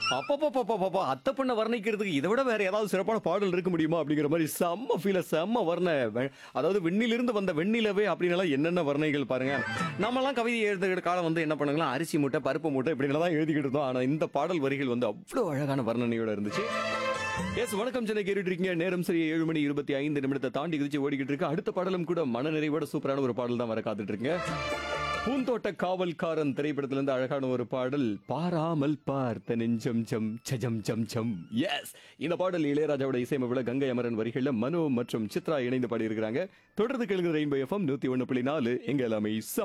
அப்பப்பப்பப்பப்பா அத்தை பண்ண வர்ணிக்கிறதுக்கு இதை விட வேற ஏதாவது சிறப்பான பாடல் இருக்க முடியுமா அப்படிங்கிற மாதிரி செம்ம ஃபீல செம்ம வர்ண வெ- அதாவது வெண்ணிலிருந்து வந்த வெண்ணிலவே அப்படின்னலாம் என்னென்ன வர்ணைகள் பாருங்க நம்மலாம் கவிதை எழுதுகிற காலம் வந்து என்ன பண்ணுங்களா அரிசி மூட்டை பருப்பு மூட்டை இப்படின்னு தான் எழுதிக்கிட்டு இருந்தோம் ஆனா இந்த பாடல் வரிகள் வந்து அவ்வளோ அழகான வர்ணனையோட இருந்துச்சு எஸ் வணக்கம் சென்னை கேட்டுட்டு இருக்கீங்க நேரம் சரி ஏழு மணி இருபத்தி ஐந்து நிமிடத்தை தாண்டி குதிச்சு ஓடிக்கிட்டு இருக்கு அடுத்த பாடலும் கூட மனநிறைவோட சூப்பரான ஒரு பாடல் தான் வர காத்துட்டு இருக்குங்க பூந்தோட்ட காவல்காரன் திரைப்படத்திலிருந்து அழகான ஒரு பாடல் பாராமல் பார்த்த நெஞ்சம் ஜம் சஜம் ஜம் ஜம் எஸ் இந்த பாடல் இளையராஜாவோட இசையமைப்புல கங்கை அமரன் வரிகள்ல மனோ மற்றும் சித்ரா இணைந்து பாடியிருக்கிறாங்க தொடர்ந்து கேளுங்க ரெயின்போ எஃப்எம் நூத்தி ஒண்ணு புள்ளி நாலு எங்க எல்லாமே சம